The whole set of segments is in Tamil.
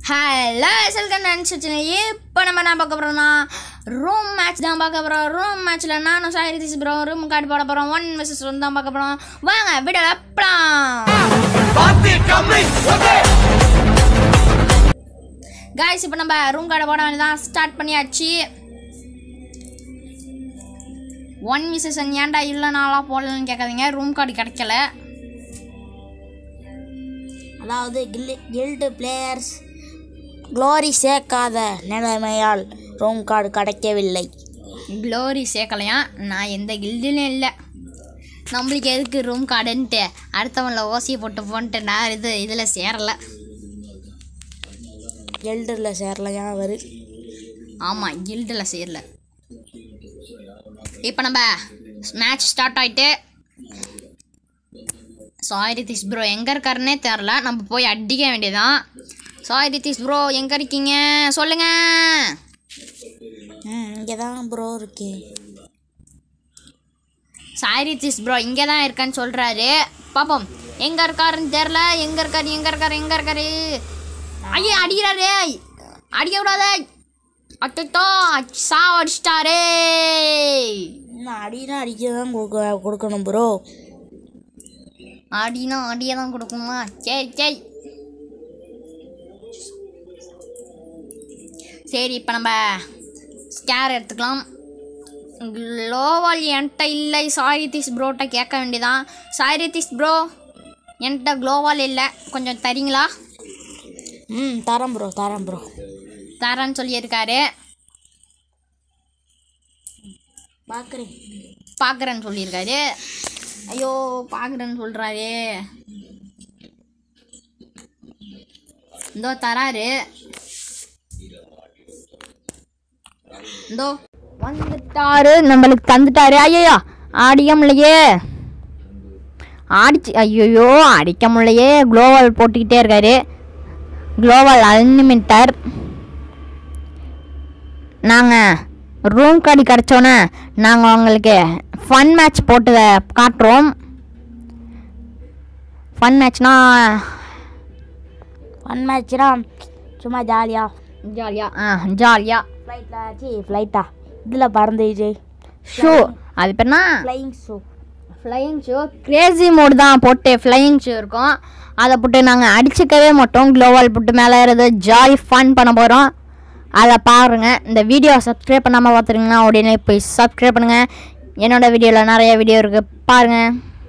ஹலோ வெல்கம் நினச்சிச்சு இப்போ நம்ம என்ன பார்க்க போகிறோம்னா ரூம் மேட்ச் தான் பார்க்க போகிறோம் ரூம் மேட்ச்சில் நானும் Sai Ridhish bro room card போட போகிறோம் ஒன் வெர்சஸ் ஒன் தான் பார்க்க போகிறோம் வாங்க விட வெப்பலாம் காய்ஸ் இப்போ நம்ம ரூம் கார்டை போட வேண்டியதான் ஸ்டார்ட் பண்ணியாச்சு ஒன் மிஸ்ஸஸ் ஏன்டா இல்லை நாளாக போடலன்னு கேட்காதீங்க ரூம் கார்டு கிடைக்கல அதாவது கில் கில்டு பிளேயர்ஸ் க்ளோரி சேர்க்காத நிலைமையால் ரூம் கார்டு கிடைக்கவில்லை க்ளோரி சேர்க்கலையா நான் எந்த கில்டுலையும் இல்லை நம்மளுக்கு எதுக்கு ரூம் கார்டுன்ட்டு அடுத்தவனில் ஓசியை போட்டு போன்ட்டு நான் இது இதில் சேரலை கில்டில் சேரலையா அவரு ஆமாம் கில்டில் சேரல இப்போ நம்ம மேட்ச் ஸ்டார்ட் ஆயிட்டு சாய் ரித்திஷ் ப்ரோ எங்கே இருக்காருன்னே தெரில நம்ம போய் அடிக்க வேண்டியதான் சாய் ரித்திஷ் ப்ரோ எங்கே இருக்கீங்க சொல்லுங்கள் ம் இங்கே தான் ப்ரோ இருக்கு சாய் ரித்திஷ் ப்ரோ இங்கே தான் இருக்கேன்னு சொல்கிறாரு பாப்போம் எங்கே இருக்காருன்னு தெரில எங்கே இருக்காரு எங்கே இருக்காரு எங்கே இருக்காரு ஐயே அடிக்கிறாரு அடிக்க விடாத அட்டோ சா அடிச்சிட்டாரே இன்னும் அடினா அடிக்க தான் கொடுக்க கொடுக்கணும் ப்ரோ அடினா அடியை தான் கொடுக்குமா சரி சரி சரி இப்போ நம்ம ஸ்கேர் எடுத்துக்கலாம் க்ளோவால் என்கிட்ட இல்லை சாரித்திஸ் ப்ரோட்ட கேட்க வேண்டியதான் சாரித்திஸ் ப்ரோ என்கிட்ட க்ளோவால் இல்லை கொஞ்சம் தரீங்களா ம் தரேன் ப்ரோ தரேன் ப்ரோ தரேன்னு சொல்லியிருக்காரு பார்க்குறேன் பார்க்குறேன்னு சொல்லியிருக்காரு ஐயோ பார்க்குறேன்னு சொல்கிறாரு இந்தோ தராரு இந்தோ வந்துட்டாரு நம்மளுக்கு தந்துட்டாரு ஐயோ அடிக்க முடியலையே அடிச்சு ஐயோ அடிக்க முடியலையே குளோவால் போட்டுக்கிட்டே இருக்காரு குளோவால் அன்லிமிட்டர் நாங்கள் ரூம் கார்டு கிடச்சோன்னே நாங்கள் உங்களுக்கு ஃபன் மேட்ச் போட்டு காட்டுறோம் ஃபன் மேட்ச்னா ஒன் மேட்ச்னா சும்மா ஜாலியாக ஜாலியாக ஆ ஜாலியாக ஃப்ளைட்டில் ஆச்சு ஃப்ளைட்டா இதில் பறந்துச்சு ஷோ அது பேர்னா flying show flying show crazy mode தான் போட்டு ஃப்ளையிங் ஷோ இருக்கும் அதை போட்டு நாங்கள் அடிச்சுக்கவே மாட்டோம் க்ளோவால் போட்டு மேலே ஏறது ஜாலி ஃபன் பண்ண போகிறோம் அதை பாருங்க இந்த வீடியோ சப்ஸ்கிரைப் பண்ணாமல் பார்த்துருங்கன்னா உடனே போய் சப்ஸ்கிரைப் பண்ணுங்கள் என்னோட வீடியோவில் நிறைய வீடியோ இருக்குது பாருங்கள்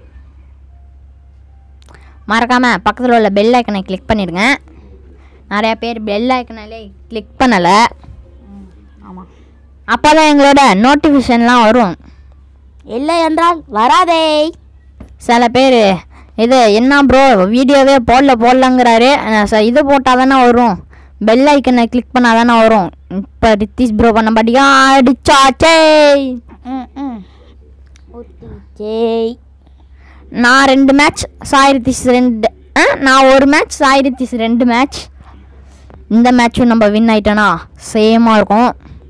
மறக்காமல் பக்கத்தில் உள்ள பெல் ஐக்கனை கிளிக் பண்ணிடுங்க நிறையா பேர் பெல் ஐக்கனாலே கிளிக் பண்ணலை ஆமாம் அப்போ தான் எங்களோட நோட்டிஃபிகேஷன்லாம் வரும் இல்லை என்றால் வராதே சில பேர் இது என்ன ப்ரோ வீடியோவே போடல போடலங்கிறாரு அஹ் ச- இது போட்டால் தானே வரும் பெல் ஐக்கனை கிளிக் பண்ணால் தானே வரும் இப்போ ரித்திஷ் ப்ரோ பண்ணபடியா அடிச்சாச்சே ம் ம் ஊத்தி ஜெய் நான் ரெண்டு மேட்ச் சாய் ரித்திஷ் ரெண்டு ஆ நான் ஒரு மேட்ச் சாய் ரித்திஷ் ரெண்டு மேட்ச் இந்த மேட்சும் நம்ம வின் ஆயிட்டோன்னா சேமாக இருக்கும்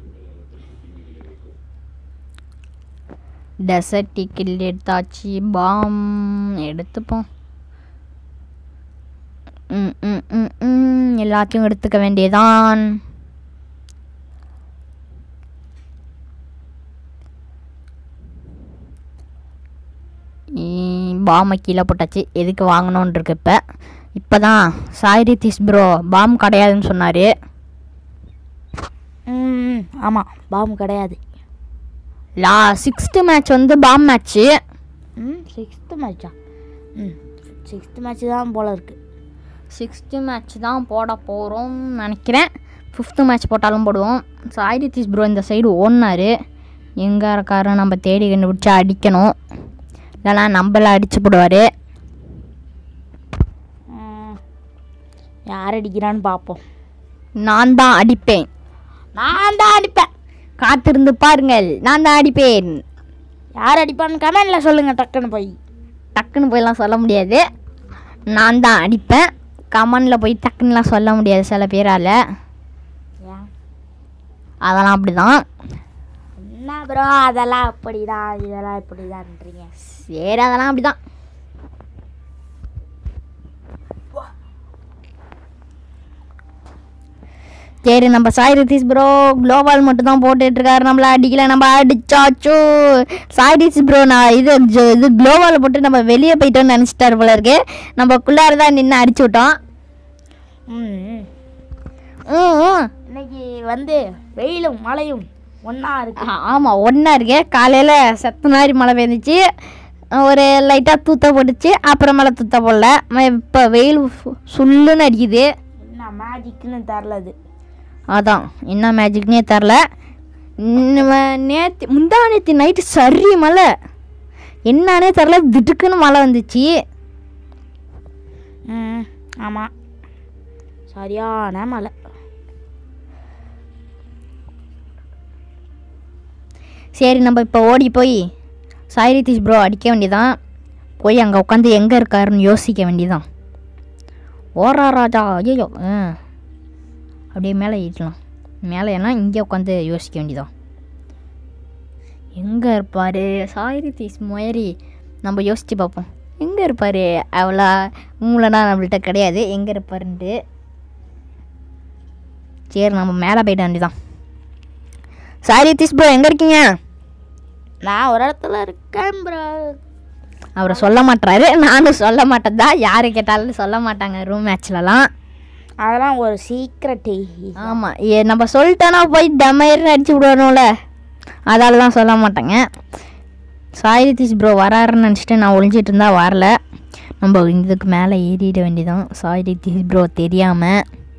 டெசர்ட் டிக்கெட் எடுத்தாச்சு பாம் எடுத்துப்போம் ம் ம் ம் ம் எல்லாத்தையும் எடுத்துக்க வேண்டியதான் பாமை கீழே போட்டாச்சு எதுக்கு வாங்கணும்னு இருக்கு இப்போ இப்போ தான் சாய் ரித்திஷ் ப்ரோ பாம் கிடையாதுன்னு சொன்னார் ம் ஆமாம் பாம்பு கிடையாது லா சிக்ஸ்த்து மேட்ச் வந்து பாம் மேட்ச்சு ம் சிக்ஸ்த்து மேட்சா ம் சிக்ஸ்த்து மேட்ச் தான் போல இருக்கு சிக்ஸ்த்து மேட்ச் தான் போட போகிறோம்னு நினைக்கிறேன் ஃபிஃப்த்து மேட்ச் போட்டாலும் போடுவோம் சாய் ரித்திஷ் ப்ரோ இந்த சைடு ஓடினார் எங்கே இருக்காரு நம்ம தேடி கண்டுபிடிச்சி அடிக்கணும் இல்லைனா நம்மள அடிச்சு போடுவார் ம், யார் அடிக்கிறான்னு பார்ப்போம் நான் தான் அடிப்பேன் நான் தான் அடிப்பேன் காத்திருந்து பாருங்கள் நான் தான் அடிப்பேன் யார் அடிப்பான்னு கமெண்டில் சொல்லுங்கள் டக்குன்னு போய் டக்குன்னு போயெல்லாம் சொல்ல முடியாது நான் தான் அடிப்பேன் கமெண்டில் போய் டக்குன்னுலாம் சொல்ல முடியாது சில பேரால் ஏன் அதெல்லாம் அப்படி தான் என்ன ப்ரோ அதெல்லாம் அப்படிதான் இதெல்லாம் இப்படிதான்றீங்க சரி அதெல்லாம் அப்படி தான் சரி நம்ம சாய் ரித்தீஷ் ப்ரோ குளோபால் மட்டும் தான் போட்டுட்டு இருக்காரு நம்மள அடிக்கல நம்ம அடிச்சாச்சோ சாய் ரித்தீஷ் ப்ரோ நான் இது ஜ- இது குளோபால் போட்டு நம்ம வெளியே போயிட்டோம்னு நினச்சிட்டாரு போல இருக்கு நம்ம குள்ளார தான் நின்று அடிச்சு விட்டோம் ம் ம். ம் ம் இன்னைக்கு வந்து வெயிலும் மழையும் ஒன்றா இருக்கு ஆமாம் ஒன்றா இருக்கே காலையில் செத்த மாதிரி மழை பெஞ்சிச்சு ஒரு லைட்டாக தூத்த போட்டுச்சு அப்புறமேல தூத்த போடல இப்போ வெயில் சு- சுள்ளுன்னு அடிக்குது என்ன மேஜிக்னு தரலது அதான் என்ன மேஜிக்னே தெரில நேற்று முந்தா நேற்று நைட்டு சரி மழை என்னன்னே தெரில திடுக்குன்னு மழை வந்துச்சு ம் ஆமாம் சரியான மழை சரி நம்ம இப்போ ஓடி போய் சாய் ரித்தீஷ் ப்ரோ அடிக்க வேண்டியதான் போய் அங்கே உட்காந்து எங்கே இருக்காருன்னு யோசிக்க வேண்டியதான் ஓரா ராஜா ஐயோ ஆ அப்படியே மேலே ஏற்றலாம் மேலே ஏன்னா இங்கே உட்காந்து யோசிக்க வேண்டியதான் எங்கே இருப்பார் சாய் ரித்தீஷ் முயரி நம்ம யோசித்து பார்ப்போம் எங்கே இருப்பார் அவ்வளோ மூளைனா நம்மள்ட்ட கிடையாது எங்கே இருப்பாருன்ட்டு சரி நம்ம மேலே போயிட வேண்டியதான் சாய் ரித்தீஷ் ப்ரோ எங்கே இருக்கீங்க நான் ஒரு இடத்துல இருக்கேன் ப்ரோ அவரை சொல்ல மாட்டாரு நானும் சொல்ல மாட்டேன் யாரு கேட்டாலும் சொல்ல மாட்டாங்க ரூம் மேட்ச்லலாம் அதெல்லாம் ஒரு சீக்ரெட் ஆமாம் ஏ நம்ம சொல்லிட்டோன்னா போய் டமைர்னு அடிச்சு விடணும்ல அதால தான் சொல்ல மாட்டேங்க சாய் ரித்தீஷ் ப்ரோ வராருன்னு நினச்சிட்டு நான் ஒளிஞ்சிட்டு இருந்தா வரல நம்ம இதுக்கு மேலே ஏறிட வேண்டியதான் சாய் ரித்தீஷ் ப்ரோ தெரியாமல்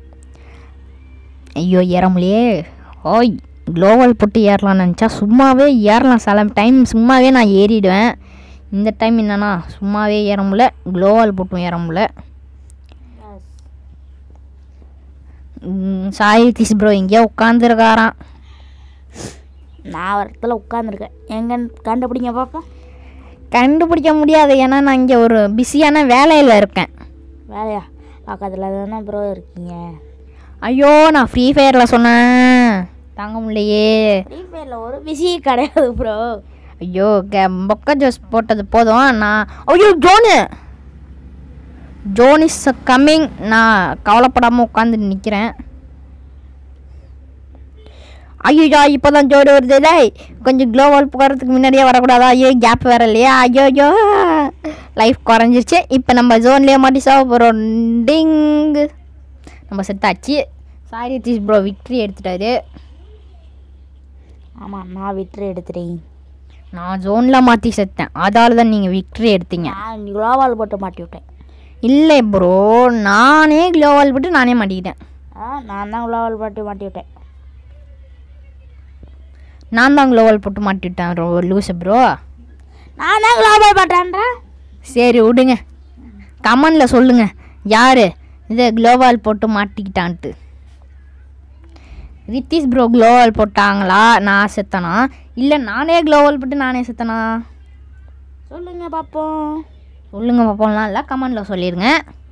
ஐயோ ஏறமுலையே ஓய் குளோவல் போட்டு ஏறலாம்னு நினச்சா சும்மாவே ஏறலாம் சில டைம் சும்மாவே நான் ஏறிடுவேன் இந்த டைம் என்னன்னா சும்மாவே ஏற முடியல குளோவால் போட்டும் ஏற முடியல ம், சாய் ரித்தீஷ் ப்ரோ எங்கேயோ உட்காந்துருக்காராம் நான் ஒரு இடத்துல உட்காந்துருக்கேன் எங்கன்னு கண்டுபிடிங்க பார்ப்போம் கண்டுபிடிக்க முடியாது ஏன்னா நான் இங்கே ஒரு பிஸியான வேலையில் இருக்கேன் வேலையா பக்கத்தில் தானே ப்ரோ இருக்கீங்க ஐயோ நான் ஃப்ரீ ஃபயரில் சொன்னேன் தாங்க முடியலையே ஃப்ரீ ஃபயரில் ஒரு பிஸி கிடையாது ப்ரோ ஐயோ கே பொக்க ஜூஸ் போட்டது போதும் நான் ஐயோ ஜோனு ஜோன் இஸ் கம்மிங் நான் கவலைப்படாமல் உட்காந்து நிற்கிறேன் ஐயோ இப்போ தான் ஜோடி வருது டேய் கொஞ்சம் க்ளோவால் போகிறதுக்கு முன்னாடியே வரக்கூடாதா ஐயோ கேப் வேற இல்லையா ஐயோ ஐயோ லைஃப் குறைஞ்சிருச்சு இப்போ நம்ம ஜோன்லேயே மாட்டி சாக போகிறோம் டிங் நம்ம செத்தாச்சு சாரி தீஷ் ப்ரோ விக்ட்ரி எடுத்துட்டாரு ஆமாம் நான் விட்டுரு எடுத்துட்டேன் நான் ஜோனில் மாற்றி செத்தேன் அதால தான் நீங்கள் விக்ட்ரி எடுத்தீங்க நான் குளோவால் போட்டு மாட்டி விட்டேன் இல்லை ப்ரோ நானே க்ளோவால் போட்டு நானே மாட்டிக்கிட்டேன் ஆ நான் தான் குளோவால் போட்டு மாட்டி விட்டேன் நான் தான் க்ளோவால் போட்டு மாட்டிவிட்டேன் ப்ரோ லூசு ப்ரோ நான் தான் குளோவால் போட்டேன்றேன் சரி விடுங்க கமெண்டில் சொல்லுங்கள் யார் இதை க்ளோவால் போட்டு மாட்டிக்கிட்டான்ட்டு ரித்தீஷ் ப்ரோ க்ளோவால் போட்டாங்களா நான் செத்தனா இல்லை நானே க்ளோவால் போட்டு நானே செத்தனா சொல்லுங்க பார்ப்போம் சொல்லுங்க பார்ப்போம்லாம் இல்லை கமெண்டில் சொல்லிடுங்க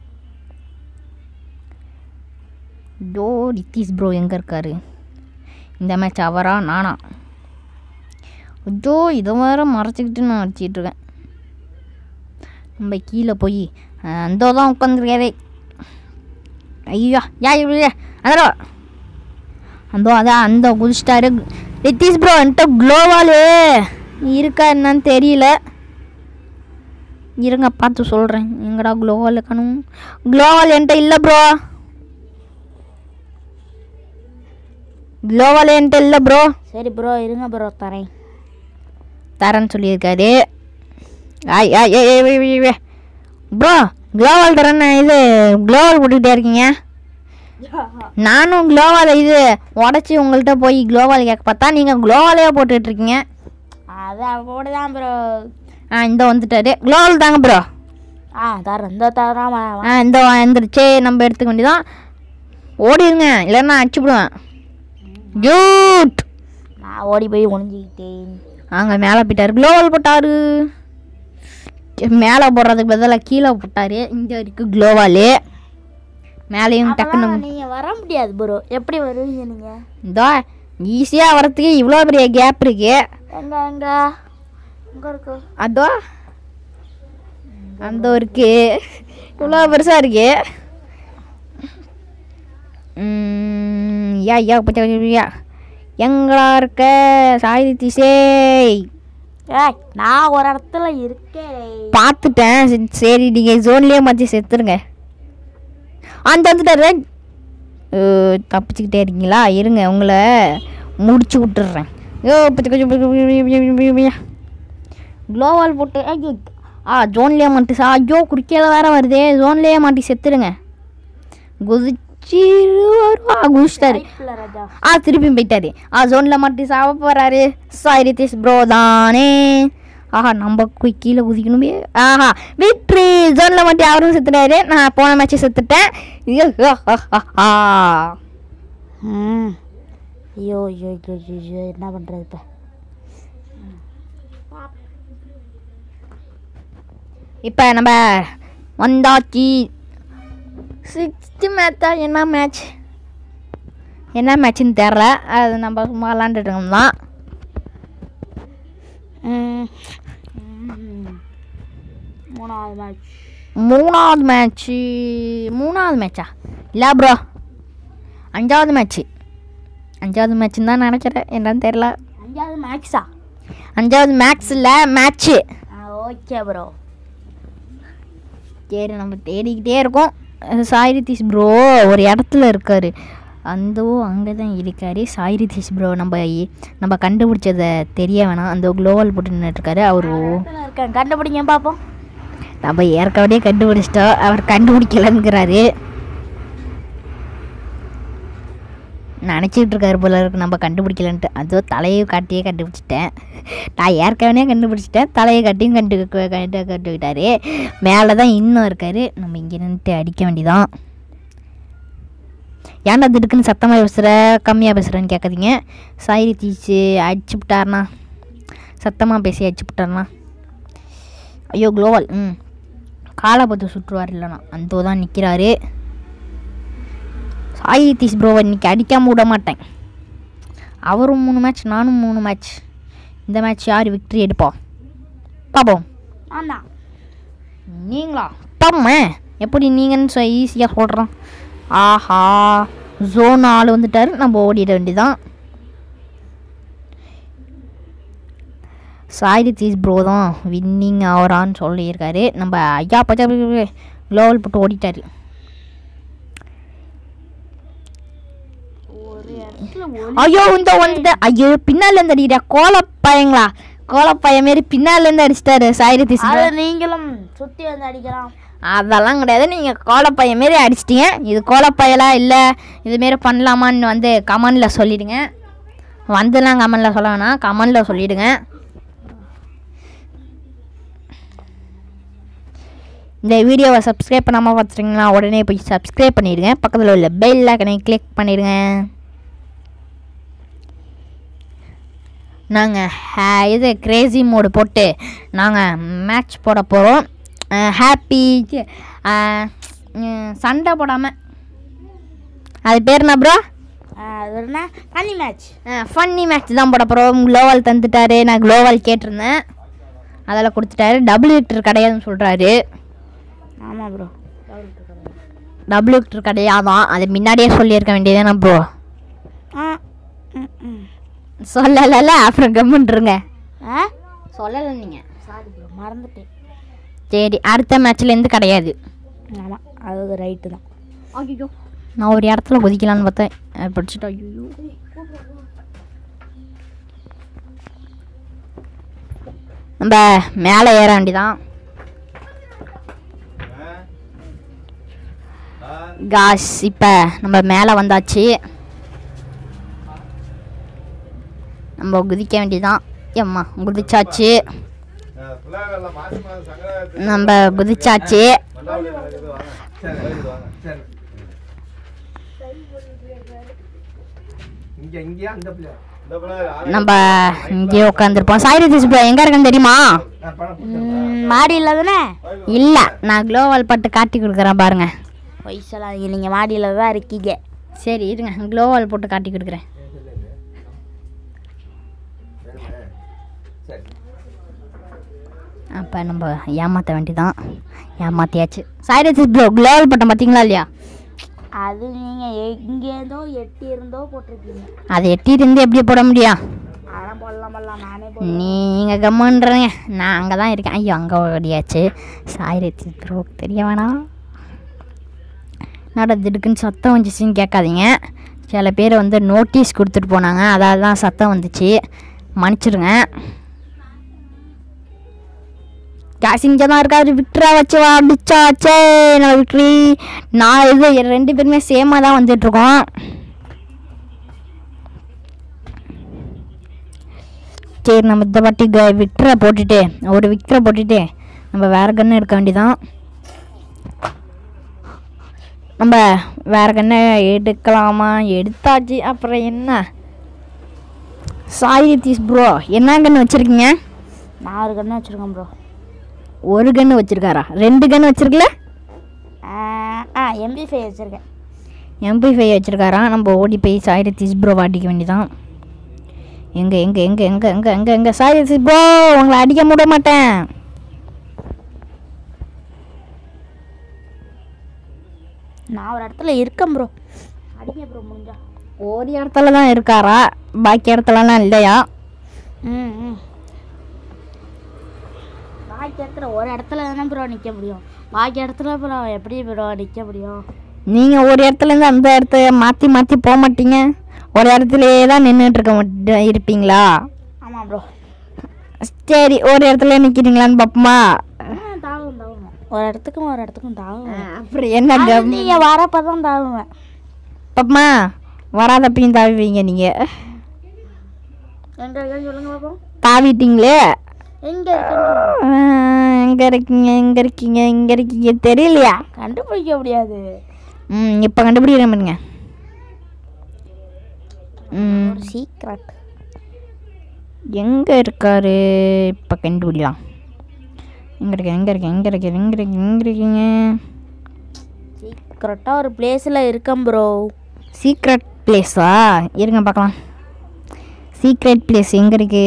டோ ரித்தீஷ் ப்ரோ எங்கே இருக்காரு இந்த மேட்ச் அவரா நானா ஐயோ இதை வேற மறைச்சிக்கிட்டு நான் அடிச்சிட்டு இருக்கேன் நம்ம கீழே போய் அந்த தான் உட்காந்துருக்காரே ஐயா யா இப்படி அதோ அந்த அதான் அந்த குதிச்சிட்டாரு ரித்தீஷ் ப்ரோ என்கிட்ட க்ளோவாலு இருக்கா என்னன்னு தெரியல இருங்க பார்த்து சொல்கிறேன் எங்கடா க்ளோவால் இருக்கணும் க்ளோவால் என்கிட்ட இல்லை ப்ரோ க்ளோவால் என்கிட்ட இல்லை ப்ரோ சரி ப்ரோ இருங்க ப்ரோ தரேன் தரேன்னு சொல்லியிருக்காரு ஆய் ஆய் ஏய், ஏய், ஏய், ஏய், ஏய். ப்ரோ க்ளோவால் தரேன்னு இது க்ளோவால் போட்டுக்கிட்டே இருக்கீங்க நானும் க்ளோவால் இது உடச்சி உங்கள்கிட்ட போய் க்ளோவால் கேட்க பார்த்தா நீங்கள் க்ளோவாலே போட்டுட்டு இருக்கீங்க அது அப்போடு தான் ப்ரோ ஆ இந்த வந்துட்டாரு க்ளோவால் தாங்க ப்ரோ ஆ தரேன் இந்த தராம ஆ இந்த வந்துருச்சே நம்ம எடுத்துக்க வேண்டியதான் ஓடிடுங்க இல்லைன்னா அடிச்சுடுவேன் ஜூட் நான் ஓடி போய் ஒளிஞ்சிக்கிட்டேன் அங்கே மேலே போயிட்டாரு க்ளோவல் போட்டாரு மேலே போடுறதுக்கு பதிலாக கீழே போட்டாரு இங்கே இருக்கு க்ளோவாலு மேலேயும் டக்குன்னு அப்பலாம் நீங்க வர முடியாது ப்ரோ எப்படி வருவீங்க நீங்க இதோ ஈஸியாக வரத்துக்கு இவ்வளோ பெரிய கேப் இருக்கு எங்க எங்க எங்க இருக்கு அதோ அந்த இருக்கு இவ்வளோ பெருசாக இருக்கு ம், யா யா பச்சை யா எங்களா இருக்க சாய் திசே ஏய் நான் ஒரு இடத்துல இருக்கேன் பார்த்துட்டேன் சரி, சரி நீங்கள் ஜோன்லேயே மாற்றி செத்துருங்க அந்த வந்துட்டாரு அஹ், தப்பிச்சுக்கிட்டே இருக்கீங்களா இருங்க உங்களை முடிச்சு விட்டுடுறேன் ஐயோ க்ளோவால் போட்டு ஐயோ ஆ ஜோன்லேயே மாட்டி சா ஐயோ குறுக்கையில் வேற வருதே ஜோன்லேயே மாட்டி செத்துருங்க குதிச்சு வருவா குதிச்சிட்டாரு ரைட்ல ராஜா ஆ திருப்பி போயிட்டாரு ஆ ஜோனில் மட்டும் சாவ போகிறாரு சாய் ரித்தீஷ் ப்ரோ தானே ஆஹா நம்ம போய் கீழே குதிக்கணுமே ஆஹா விட்ரி ஜோனில் மட்டும் அவரும் செத்துட்டாரு நான் போன மேட்ச் செத்துட்டேன் ஐயோ, ஆ, ஆ, ஆ. ம் ஐயோ ஐயோ ஐயோ ஐயோ, ஐயோ என்ன பண்ணுறது இப்போ இப்போ நம்ம வந்தாச்சு சிக்ஸ்த்து மேட்சா என்ன மேட்ச் என்ன மேட்ச்னு தெரில அது நம்ம சும்மா விளாண்டுட்டு இருக்கோம் தான் ம். ம். மூணாவது மேட்ச் மூணாவது மேட்ச்சு மூணாவது மேட்சா இல்லை ப்ரோ அஞ்சாவது மேட்ச்சு அஞ்சாவது மேட்ச்சுன்னு தான் நினைக்கிறேன் என்னன்னு தெரில அஞ்சாவது மேட்ச்சா அஞ்சாவது மேட்ச்சில் மேட்ச்சு ஓகே ப்ரோ சரி நம்ம தேடிக்கிட்டே இருக்கோம் சாய் ரித்தீஷ் ப்ரோ ஒரு இடத்துல இருக்காரு அந்த அங்கே தான் இருக்காரு சாய் ரித்தீஷ் ப்ரோ நம்ம இ- நம்ம கண்டுபிடிச்சதை தெரிய வேணாம் அந்த குளோவல் போட்டு நின்றுட்டுருக்காரு அவர் இருக்கேன் கண்டுபிடிங்க பார்ப்போம் நம்ம ஏற்கனவே கண்டுபிடிச்சிட்டோம் அவர் கண்டுபிடிக்கலங்கிறாரு நினச்சிட்டு இருக்காரு போல இருக்கு நம்ம கண்டுபிடிக்கலன்ட்டு அதோ தலையை காட்டியே கண்டுபிடிச்சிட்டேன் நான் ஏற்கனவே கண்டுபிடிச்சிட்டேன் தலையை காட்டியும் கண்டு கண்டு கண்டுக்கிட்டாரு மேலே தான் இன்னும் இருக்காரு நம்ம இங்கே நின்றுட்டு அடிக்க வேண்டியதான் ஏன்டா திடுக்குன்னு சத்தமாக பேசுகிற கம்மியாக பேசுகிறேன்னு கேட்காதீங்க சாயிரி தீச்சு அடிச்சு விட்டாருண்ணா சத்தமாக பேசி அடிச்சு விட்டாருண்ணா ஐயோ குளோவல் ம் காலை பார்த்து சுற்றுவார் இல்லைண்ணா அந்த தான் நிற்கிறாரு சாய் தீஸ் ப்ரோவை இன்னைக்கு அடிக்காமல் விட மாட்டேன் அவரும் மூணு மேட்ச் நானும் மூணு மேட்ச் இந்த மேட்ச் யார் விக்ட்ரி எடுப்பா பார்ப்போம் ஆனா நீங்களா தம்மே எப்படி நீங்கன்னு சொ ஈஸியாக சொல்கிறோம் ஆஹா ஜோன் ஆள் வந்துட்டாரு நம்ம ஓடிட வேண்டியதான் சாய் தீஸ் ப்ரோ தான் வின்னிங் ஆகிறான்னு சொல்லியிருக்காரு நம்ம ஐயா பச்சா க்ளோவல் போட்டு ஓடிட்டாரு ஒரு இடத்துல ஐயோ இந்த வந்து ஐயோ பின்னால இருந்து அடிக்கிற கோலப்பையங்களா கோலப்பைய மாரி பின்னால இருந்து அடிச்சிட்டாரு சாய் தீஸ் அது நீங்களும் சுத்தி வந்து அடிக்கலாம் அதெல்லாம் கிடையாது நீங்கள் கோலப்பைய மாரி அடிச்சிட்டீங்க இது கோலப்பையலா இல்லை இதுமாரி பண்ணலாமான்னு வந்து கமெண்டில் சொல்லிடுங்க வந்துலாம் கமெண்டில் சொல்ல வேணாம் கமெண்டில் சொல்லிடுங்க இந்த வீடியோவை சப்ஸ்கிரைப் பண்ணாமல் பார்த்துட்டிங்கன்னா உடனே போய் சப்ஸ்கிரைப் பண்ணிடுங்க பக்கத்தில் உள்ள பெல் ஐக்கனை கிளிக் பண்ணிடுங்க நாங்கள் இது கிரேசி மோடு போட்டு நாங்கள் மேட்ச் போட போகிறோம் ஹாப்பி சண்டை போடாமல் அது பேர் என்ன ப்ரோ அது என்ன தனி மேட்ச் ஃபன்னி மேட்ச் தான் போட போகிறோம் க்ளோவால் தந்துட்டாரு நான் க்ளோவால் கேட்டிருந்தேன் அதெல்லாம் கொடுத்துட்டாரு டபுள் விக்டர் கிடையாதுன்னு சொல்கிறாரு ஆமாம் ப்ரோ டபுள் விக்டர் கிடையாதான் அது முன்னாடியே சொல்லியிருக்க வேண்டியதானே ப்ரோ ஆ ம், ம். சொல்லலைல்ல அப்புறம் கம்முன்றுங்க ஆ சொல்லலை நீங்கள் சாரி ப்ரோ மறந்துட்டேன் சரி அடுத்த மேட்ச்லேருந்து கிடையாது ஆமாம் அது ரைட்டு தான் ஐயோ நான் ஒரு இடத்துல குதிக்கலான்னு பார்த்தேன் அது படிச்சுட்டு ஐயோ நம்ம மேலே ஏற வேண்டிதான் காஸ் இப்போ நம்ம மேலே வந்தாச்சு நம்ம குதிக்க வேண்டியதான் எம்மா குதிச்சாச்சு நம்ம குதிச்சாச்சு இங்க இங்கயா இந்த பிள்ளை நம்ம இங்கேயே உட்காந்துருப்போம் சாய் ப்ரோ எங்கே இருக்குன்னு தெரியுமா மாடியில் தானே இல்லை நான் க்ளோவால் பட்டு காட்டி கொடுக்குறேன் பாருங்க பொய் சொல்லாதீங்க நீங்கள் மாடியில் தான் இருக்கீங்க சரி இருங்க க்ளோவால் போட்டு காட்டி கொடுக்குறேன் சரி அப்போ நம்ம ஏமாற்ற வேண்டியதான் ஏமாத்தியாச்சு சாய் ப்ரோ க்ளோவால் பட்டம் பார்த்தீங்களா இல்லையா அது நீங்கள் எங்கேருந்தோ எட்டி இருந்தோ போட்டிருக்கீங்க அதை எட்டிட்டு எப்படி போட முடியும் அதெல்லாம் போடலாம் போடலாம் நானே போடுறேன் நீங்கள் கம்முன்றீங்க நான் அங்கே தான் இருக்கேன் ஐயோ அங்கே ஓடியாச்சு சாயிரத்தி ப்ரோ தெரிய வேணாம் என்னடா திடுக்குன்னு சத்தம் வந்துச்சுன்னு கேட்காதீங்க சில பேர் வந்து நோட்டீஸ் கொடுத்துட்டு போனாங்க அதாவது தான் சத்தம் வந்துச்சு மன்னிச்சிடுங்க காசு இங்கே தான் இருக்காரு விக்டரா வச்சு அடிச்சாச்சே நம்ம விக்ட்ரி நான் இது ரெண்டு பேருமே சேமாக தான் வந்துட்டுருக்கோம் சரி நம்ம இந்த வாட்டி க- விக்டரை போட்டுட்டு ஒரு விக்டரை போட்டுட்டு நம்ம வேற கன்று எடுக்க வேண்டியதான் நம்ம வேற கண்ணை எடுக்கலாமா எடுத்தாச்சு அப்புறம் என்ன சாய் தீஸ் ப்ரோ என்ன கன்று வச்சுருக்கீங்க நான் ஒரு கண்ணு வச்சுருக்கேன் ப்ரோ ஒரு கன்று வச்சுருக்காரா ரெண்டு கன்று வச்சுருக்கல ஆ எம்பி ஃபைவ் வச்சுருக்கேன் எம்பி ஃபைவ் வச்சுருக்காரா நம்ம ஓடி போய் சாய் தீஸ் ப்ரோ அடிக்க வேண்டியதான் எங்கே எங்கே எங்கே எங்கே எங்கே எங்கே எங்கே சாய் தீஸ் ப்ரோ உங்களை அடிக்க முடிய மாட்டேன் நான் ஒரு இடத்துல இருக்கேன் ப்ரோ அடிங்க ப்ரோ முடிஞ்சா ஒரு இடத்துல தான் இருக்காரா பாக்கி இடத்துலலாம் இல்லையா ம் ம் பாக்கி இடத்துல ஒரு இடத்துல தானே ப்ரோ நிற்க முடியும் பாக்கி இடத்துல ப்ரோ எப்படி ப்ரோ நிற்க முடியும் நீங்கள் ஒரு இடத்துலேருந்து அந்த இடத்த மாற்றி மாற்றி போக மாட்டீங்க ஒரு இடத்துலையே தான் நின்றுட்டு இருக்க மாட்ட இருப்பீங்களா ஆமாம் ப்ரோ சரி ஒரு இடத்துல நிற்கிறீங்களான்னு பார்ப்போமா தாவும் தாவும் ஒரு இடத்துக்கும் ஒரு இடத்துக்கும் தாவுவேன் அப்புறம் என்ன கம் நீங்கள் வரப்போ தான் தாவுவேன் பாப்பமா வராதப்பையும் தாவிவீங்க நீங்கள் எங்கே இருக்கேன்னு சொல்லுங்க பார்ப்போம் தாவிட்டீங்களே எங்கே எங்கே இருக்கீங்க எங்கே இருக்கீங்க எங்கே இருக்கீங்க தெரியலையா கண்டுபிடிக்க முடியாது ம் இப்போ கண்டுபிடிக்கிற பாருங்க ம் ஒரு சீக்ரெட் எங்கே இருக்காரு இப்போ கண்டுபிடிக்கலாம் எங்கே இருக்கு எங்கே இருக்கு எங்கே இருக்கு எங்கே இருக்கு எங்கே இருக்கீங்க சீக்ரெட்டாக ஒரு பிளேஸில் இருக்கேன் ப்ரோ சீக்ரெட் பிளேஸா இருங்க பார்க்கலாம் சீக்ரெட் பிளேஸ் எங்கே இருக்கு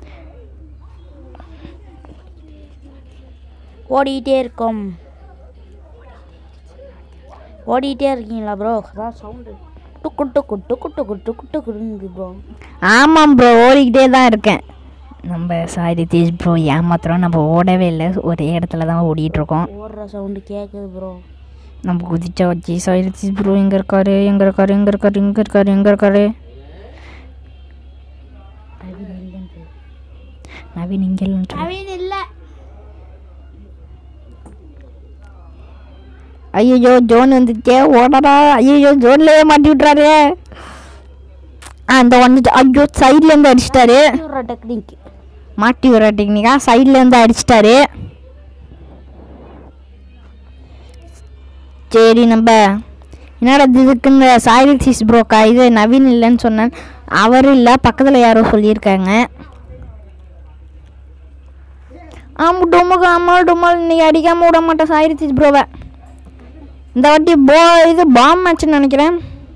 ஓடிக்கிட்டே இருக்கோம் ஓடிக்கிட்டே இருக்கீங்களா ப்ரோ அதான் சவுண்டு டுக்கு டுக்கு டுக்கு டுக்கு டுக்கு டுக்குன்னு ப்ரோ ஆமாம் ப்ரோ ஓடிக்கிட்டே தான் இருக்கேன் நம்ம சாரி தீஷ் ப்ரோ ஏமாத்துறோம் நம்ம ஓடவே இல்லை ஒரே இடத்துல தான் ஓடிட்டு இருக்கோம் ஓடுற சவுண்டு கேட்குது ப்ரோ நம்ம குதிச்சா வச்சு சாரி தீஷ் ப்ரோ எங்கே இருக்காரு எங்கே இருக்காரு எங்கே இருக்காரு எங்கே இருக்காரு எங்கே இருக்காரு நவீன் இங்கே இல்லைன்னு நவீன் இல்லை ஐயோ ஜோன் வந்துச்சே ஓடடா ஐயோ ஜோன்லயே மாட்டி விட்றாரு ஆ இந்த வந்துட்டு ஐயோ சைட்ல இருந்து அடிச்சிட்டாரு ஒரு டெக்னிக் மாட்டி விடுற டெக்னிக்கா சைட்ல இருந்து அடிச்சிட்டாரு சரி நம்ம என்னடா இதுக்கு இந்த சாயில்சிஸ் ப்ரோக்கா இது நவீன் இல்லைன்னு சொன்னேன் அவர் இல்லை பக்கத்தில் யாரோ சொல்லியிருக்காங்க ஆமாம் டொமுக்கு அம்மாள் டும்மாள் இன்னைக்கு அடிக்காம விட மாட்டேன் சாயில்சிஸ் ப்ரோவை இந்த வாட்டி போ இது பாம் மேட்ச்னு நினைக்கிறேன்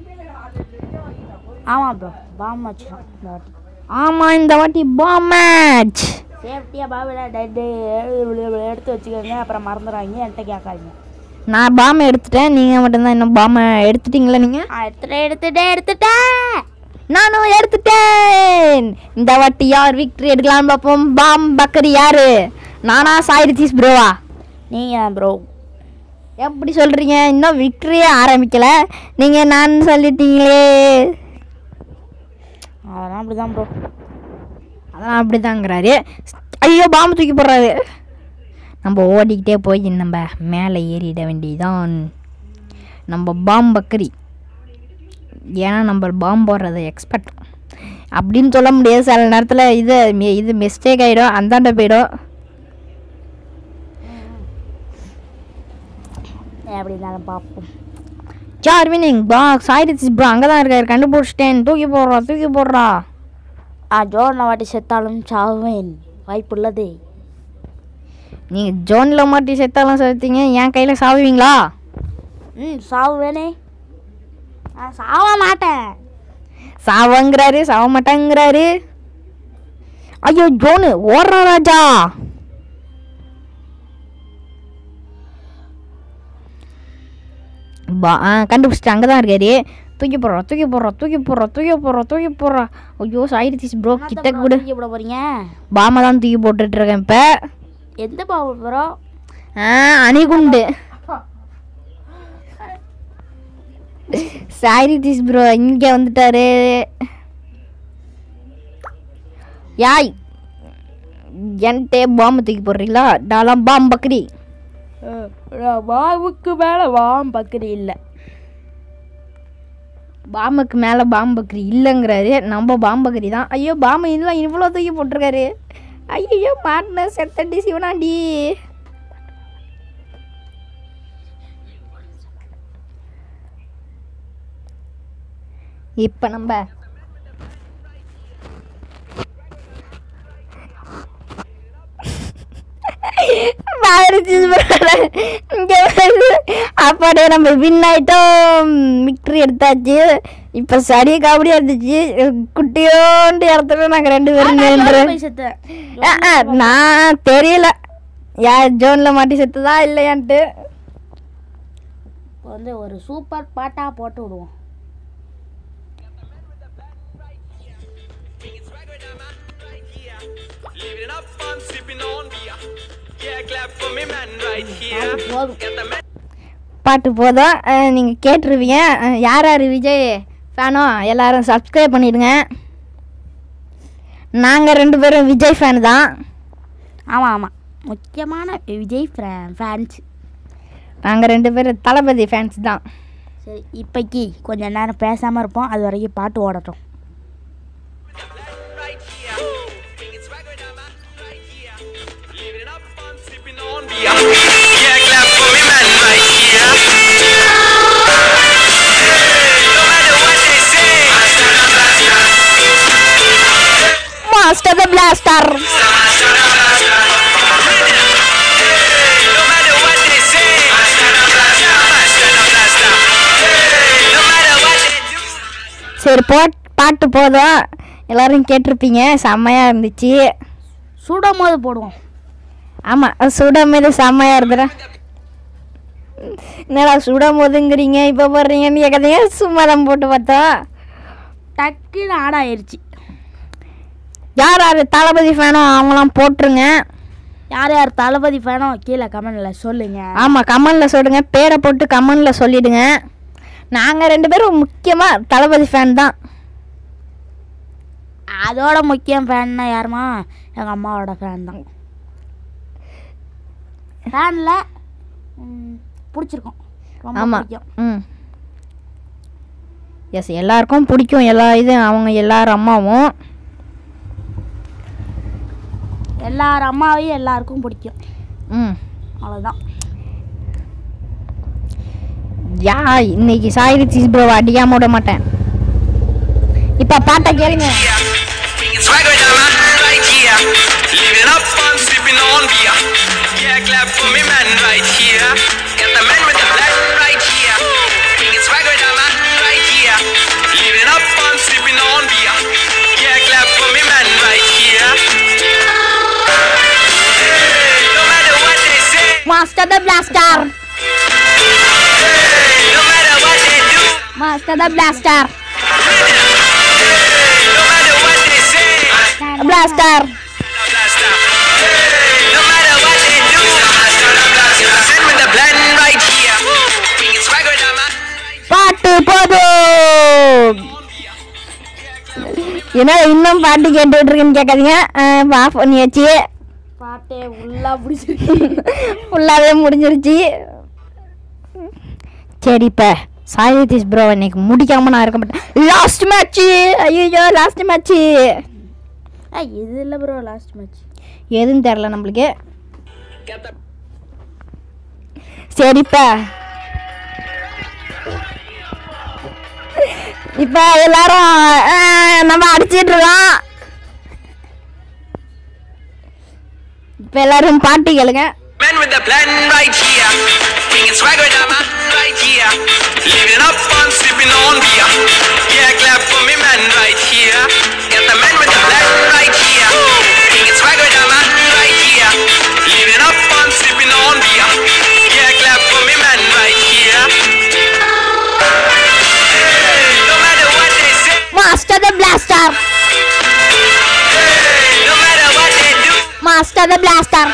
ஆமாம் ப்ரோ பாம் வச்சிடும் இந்த வாட்டி ஆமாம் இந்த வாட்டி பாம் மேட்ச் சேஃப்டியாக பாபில் டெட்டு எடுத்து வச்சுக்கோங்க அப்புறம் மறந்துடுவாங்க என்கிட்ட கேட்காதீங்க நான் பாம் எடுத்துட்டேன் நீங்கள் மட்டும்தான் இன்னும் பாம் எடுத்துட்டீங்களா நீங்கள் ஆ எடுத்துட்டேன் எடுத்துட்டேன் எடுத்துட்டேன் நானும் எடுத்துட்டேன் இந்த வாட்டி யார் விக்டரி எடுக்கலாம்னு பார்ப்போம் பாம் பக்கரி யாரு நானா சாயிரத்தீஸ் ப்ரோவா நீங்கள் ப்ரோ எப்படி சொல்கிறீங்க இன்னும் விக்டரியே ஆரம்பிக்கல நீங்கள் நான் சொல்லிட்டீங்களே அதெல்லாம் அப்படி தான் ப்ரோ அதெல்லாம் அப்படிதாங்கிறாரு ஐயோ பாம்பு தூக்கி போடுறாரு நம்ம ஓடிக்கிட்டே போய் நம்ம மேலே ஏறிட வேண்டியதான் நம்ம பாம் பக்கரி ஏன்னா நம்ம பாம்பு போடுறத எக்ஸ்பெக்ட் அப்படின்னு சொல்ல முடியாது சில நேரத்தில் இது மி- இது மிஸ்டேக் ஆகிடும் அந்தாண்ட போயிடும் எப்படி இருந்தாலும் பார்ப்போம் சார் வினிங் பா சாயிடுச்சு ப்ரோ அங்கே தான் இருக்காரு கண்டுபிடிச்சிட்டேன் தூக்கி போடுறா தூக்கி போடுறா ஆ ஜோனை வாட்டி செத்தாலும் சாவேன் வாய்ப்புள்ளதே நீங்கள் ஜோனில் மாட்டி செத்தாலும் செத்தீங்க என் கையில் சாவுவீங்களா ம் சாவேனே நான் சாவ மாட்டேன் சாவங்கிறாரு சாவ மாட்டாங்கிறாரு ஐயோ ஜோனு ஓடுறா ராஜா பா ஆ கண்டுபிடிச்சிட்டு அங்கே தான் இருக்காரு தூக்கி போடுறோம் தூக்கி போடுறோம் தூக்கி போடுறோம் தூக்கி போடுறோம் தூக்கி போடுறோம் ஐயோ சாயிடுச்சு ப்ரோ கிட்ட கூட தூக்கி போட போறீங்க பாமை தான் தூக்கி போட்டுட்டு இருக்கேன் இப்போ எந்த பாவ ப்ரோ ஆ அணிகுண்டு சாயிடுச்சு ப்ரோ இங்கே வந்துட்டாரு யாய் என்கிட்ட பாம்பு தூக்கி போடுறீங்களா டாலாம் பாம் பக்ரி பாவுக்கு மேலே வாம் பக்கரி இல்லை பாம்புக்கு மேலே பாம்பக்கரி இல்லைங்கிறாரு நம்ம பாம்பக்கரி தான் ஐயோ பாம்பு இதெல்லாம் இவ்வளோ தூக்கி போட்டிருக்காரு ஐயோ மாட்டின செத்தண்டி சிவனாண்டி இப்போ நம்ம இங்கே அப்பாடே நம்ம வின் ஆயிட்டோம் விக்ட்ரி எடுத்தாச்சு இப்போ சரி கபடி இருந்துச்சு குட்டியோண்டு இடத்துல நாங்கள் ரெண்டு பேரும் நின்று போய் செத்தேன் ஆ, ஆ, நான் தெரியல யார் ஜோனில் மாட்டி செத்துதா இல்லையான்ட்டு இப்போ வந்து ஒரு சூப்பர் பாட்டா போட்டு விடுவோம் Living up fun, sipping on beer. Yeah, clap for me, man, right here. போதும் Got the man. பாட்டு போதும் நீங்கள் கேட்டுருவீங்க அஹ், யார் யார் விஜய் ஃபேனோ எல்லாரும் சப்ஸ்கிரைப் பண்ணிடுங்க நாங்கள் ரெண்டு பேரும் விஜய் ஃபேன் தான் ஆமாம் ஆமாம் முக்கியமான விஜய் ஃபேன்ஸ் நாங்கள் ரெண்டு பேரும் தளபதி ஃபேன்ஸ் தான் சரி இப்போக்கி கொஞ்ச நேரம் பேசாமல் இருப்போம் அது வரைக்கும் பாட்டு ஓடட்டும் right here. Bringing swag with that man right here. Living up fun, sipping on beer. Yeah, clap for me, man, right here. Hey, no matter what they say. Master the blaster Hey, no matter what they say. Hey, no matter what they do. சரி போட் பாட்டு போதும் எல்லாரும் கேட்டிருப்பீங்க செம்மையாக இருந்துச்சு சுடும் போது போடுவோம் ஆமாம் சுடும் போது செம்மையாக இருந்துற என்னடா சுடும் போதுங்கிறீங்க இப்போ போடுறீங்கன்னு கேட்காதீங்க சும்மா தான் போட்டு பார்த்தோம் டக்குன்னு ஆட் ஆயிருச்சு யார் யார் தளபதி ஃபேனோ அவங்களாம் போட்டுருங்க யார் யார் தளபதி ஃபேனோ கீழே கமெண்டில் சொல்லுங்க ஆமாம் கமெண்டில் சொல்லுங்க பேரை போட்டு கமெண்டில் சொல்லிடுங்க நாங்கள் ரெண்டு பேரும் முக்கியமாக தளபதி ஃபேன் தான் அதோட முக்கியம் ஃபேன்னா யாருமா எங்கள் அம்மாவோட ஃபேன் தான் ஃபேனில் பிடிச்சிருக்கோம் ரொம்ப ஆமாம் பிடிக்கும் ம் எஸ் எல்லாருக்கும் பிடிக்கும் எல்லா இது அவங்க எல்லார் அம்மாவும் எல்லார் அம்மாவையும் எல்லாருக்கும் பிடிக்கும் ம் அவ்வளோதான் யா இன்னைக்கு சாயிரி சீஸ் ப்ரோ அடிக்காம விட மாட்டேன் இப்போ பாட்டை கேளுங்க Bringing swag with that man right here. Living up fun, sipping on beer. Yeah, clap for me, man, right here. Got the man with the black right here. Bringing swag with that man right here. Living up fun, sipping on beer. Yeah, clap for me, man, right here. Hey, no matter what they say. Master the blaster Hey, no matter what they do. Master the blaster Hey, no matter what they say. Blaster Blaster. Hey, no matter what they do. Send with the blend right here. Bringing swag with that man. பாட்டு போதும் என்ன இன்னும் பாட்டு கேட்டுட்டு இருக்குன்னு கேட்காதீங்க ஆஃப் பண்ணியாச்சு பாட்டே ஃபுல்லாக பிடிச்சிருக்கு ஃபுல்லாகவே முடிஞ்சிருச்சு சரி இப்போ சாய் நிதிஷ் ப்ரோ இன்னைக்கு முடிக்காம நான் இருக்க மாட்டேன் லாஸ்ட் மேட்ச்சு ஐயோ லாஸ்ட் மேட்ச்சு ஆ இது இல்லை ப்ரோ லாஸ்ட் மேட்ச் எதுன்னு தெரில நம்மளுக்கு சரிப்பா இப்போ எல்லாரும் அஹ், நம்ம அடிச்சிட்டு இருக்கோம் இப்போ எல்லாரும் பாட்டு கேளுங்க Men with the blend right here. Bringing swag with that man right here. Living up fun, sipping on beer. Yeah, clap for me, man, right here. Got the man with the blend right here. Bringing swag with that man right here. Living up fun, sipping on beer. Yeah, clap for me, man, right here. The blaster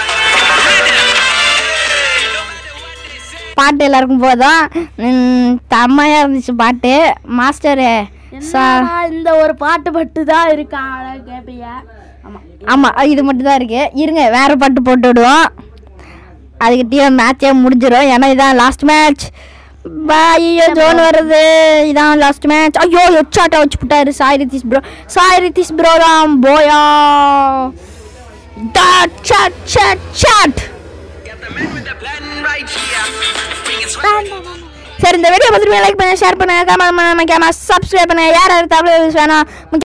பாட்டு எல்லாருக்கும் போதும் ம், செம்மையா இருந்துச்சு பாட்டு மாஸ்டரு சா என்னடா இந்த ஒரு பாட்டு பட்டு தான் இருக்கா கேட்பீங்க ஆமாம் ஆமாம் இது மட்டும் தான் இருக்கு இருங்க வேற பாட்டு போட்டு விடுவோம் அதுக்கிட்டே மேட்சே முடிஞ்சிடும் ஏன்னா இதான் லாஸ்ட் மேட்ச் ஐயோ ஜோன் வருது இதான் லாஸ்ட் மேட்ச் ஐயோ ஹெட்ஷாட்டை வச்சு விட்டாரு சாய் ரித்திஷ் ப்ரோ சாய் ரித்திஷ் ப்ரோ தான் போயா shot shot shot Got the man with the plan right here. Bringing swagger. சரி இந்த வீடியோ பார்த்துட்டு லைக் பண்ணுங்க ஷேர் பண்ணுங்க கமெண்ட் பண்ணுங்க சப்ஸ்கிரைப் பண்ணுங்க யார் யார் தமிழ் வேணும்